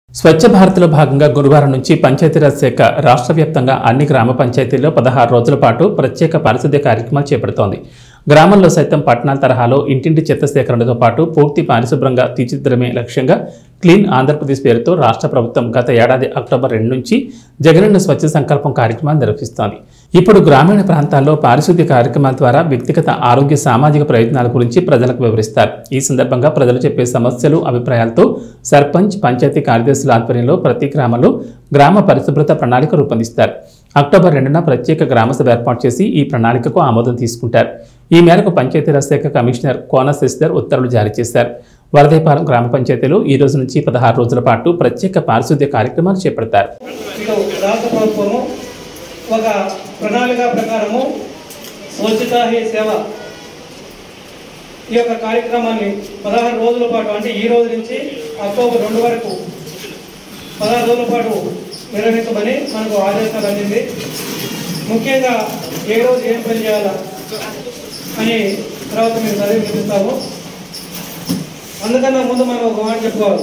స్వచ్ఛ భారత్లో భాగంగా గురువారం నుంచి పంచాయతీరాజ్ శాఖ రాష్ట్ర వ్యాప్తంగా అన్ని గ్రామ పంచాయతీల్లో పదహారు రోజుల పాటు ప్రత్యేక పారిశుద్ధ్య కార్యక్రమాలు చేపడుతోంది గ్రామంలో సైతం పట్టణాల తరహాలో ఇంటింటి చెత్త సేకరణతో పాటు పూర్తి పారిశుభ్రంగా తీర్చిదిద్దడమే లక్ష్యంగా క్లీన్ ఆంధ్రప్రదేశ్ పేరుతో రాష్ట్ర ప్రభుత్వం గత ఏడాది అక్టోబర్ రెండు నుంచి జగనన్న స్వచ్ఛ సంకల్పం కార్యక్రమాన్ని నిర్వహిస్తోంది ఇప్పుడు గ్రామీణ ప్రాంతాల్లో పారిశుద్ధ్య కార్యక్రమాల ద్వారా వ్యక్తిగత ఆరోగ్య సామాజిక ప్రయోజనాల గురించి ప్రజలకు వివరిస్తారు ఈ సందర్భంగా ప్రజలు చెప్పే సమస్యలు అభిప్రాయాలతో సర్పంచ్ పంచాయతీ కార్యదర్శుల ఆధ్వర్యంలో ప్రతి గ్రామంలో గ్రామ పరిశుభ్రత ప్రణాళిక రూపొందిస్తారు అక్టోబర్ రెండున ప్రత్యేక గ్రామసభ ఏర్పాటు చేసి ఈ ప్రణాళికకు ఆమోదం తీసుకుంటారు ఈ మేరకు పంచాయతీరాజ్ శాఖ కమిషనర్ కోన శశిధర్ ఉత్తర్వులు జారీ చేశారు వరదైపాలెం గ్రామ పంచాయతీలో ఈ రోజు నుంచి పదహారు రోజుల పాటు ప్రత్యేక పారిశుద్ధ్య కార్యక్రమాలు చేపడతారు ఇటు రాష్ట్ర ప్రభుత్వము ఒక ప్రణాళిక ప్రకారము స్వచ్ఛత హీ సేవ ఈ యొక్క కార్యక్రమాన్ని పదహారు రోజుల పాటు అంటే ఈ రోజు నుంచి అక్టోబర్ రెండు వరకు పదహారు రోజుల పాటు నిర్వహించమని మనకు ఆదేశాలు అందింది ముఖ్యంగా ఏ రోజు ఏం పని చేయాలా అని తర్వాత మేము చదివి చూపిస్తాము అందుకన్నా ముందు మనం ఒక మాట చెప్పుకోవాలి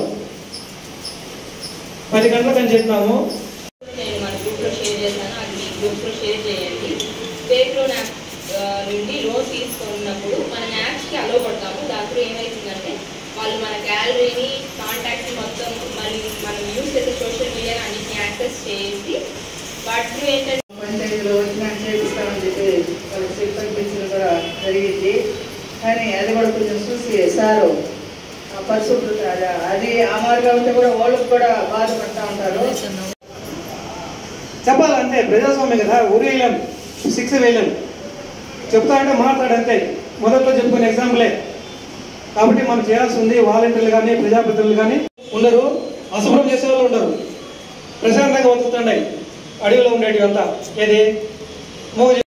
పది గంటలకు అని చెప్పినాము నేను మన గ్రూప్లో షేర్ చేశాను అది మీ గ్రూప్లో షేర్ చేయండి స్టేట్ లోన్ యాప్ ఆ, నుండి లోన్ తీసుకున్నప్పుడు మనం యాప్స్కి అలో కొడతాము దాంట్లో ఏమవుతుందంటే వాళ్ళు మన గ్యాలరీని కాంటాక్ట్ మొత్తం మళ్ళీ మనం యూస్ చేసే సోషల్ మీడియా అన్నిటిని యాక్సెస్ చేసి వాటిలో ఏంటంటే పంచాయతీలో వచ్చినాక చేపిస్తామని చెప్పి వాళ్ళకి చెప్పి పెంచడం కూడా జరిగింది కానీ అది కూడా కొంచెం చూసి సారు ఆ పరిశుభ్రత అది- అది ఆ మార్గం ఉంటే కూడా వాళ్ళకి కూడా బాధపడతా ఉంటారు చెప్పాలంటే ప్రజాస్వామ్యం కదా ఊరు వేయలేం శిక్ష వేయలేం చెప్తా అంటే మాట్లాడంతే మొదట్లో చెప్పుకునే ఎగ్జాంపులే కాబట్టి మనం చేయాల్సి ఉంది వాలంటీర్లు కానీ ప్రజాప్రతినిధులు కానీ ఉండరు అశుభ్రం చేసే వాళ్ళు ఉండరు ప్రశాంతంగా బతుకుతుండే అడవిలో ఉండేటివి అంతా ఏది మూగ